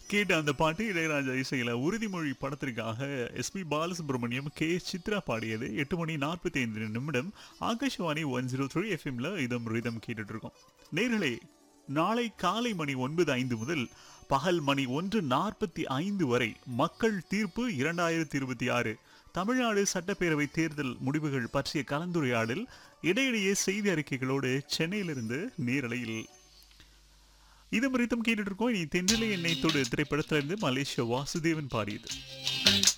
கேட்ட அந்த பாட்டு இளையராஜா இசையில உறுதிமொழி படத்திற்காக எஸ்பி பாலசுப்ரமணியம் கே சித்ரா பாடியது எட்டு மணி நாற்பத்தி ஐந்து நிமிடம் ஆகாஷவாணி ஒன் ஜீரோ த்ரீ எஃப்எம்ல இதம் ரிதம் கேட்டுட்டு இருக்கோம் நேர்களே நாளை காலை மணி ஒன்பது ஐந்து முதல் பகல் மணி ஒன்று நாற்பத்தி ஐந்து வரை மக்கள் தீர்ப்பு இரண்டாயிரத்தி இருபத்தி ஆறு தமிழ்நாடு சட்டப்பேரவை தேர்தல் முடிவுகள் பற்றிய கலந்துரையாடல் இடையிடையே செய்தி அறிக்கைகளோடு சென்னையிலிருந்து நேரலையில் இது மறித்தும் கேட்டுட்டு இருக்கோம் இனி தென்னிலை எண்ணெய் தொடு திரைப்படத்திலிருந்து மலேசியா வாசுதேவன் பாடியது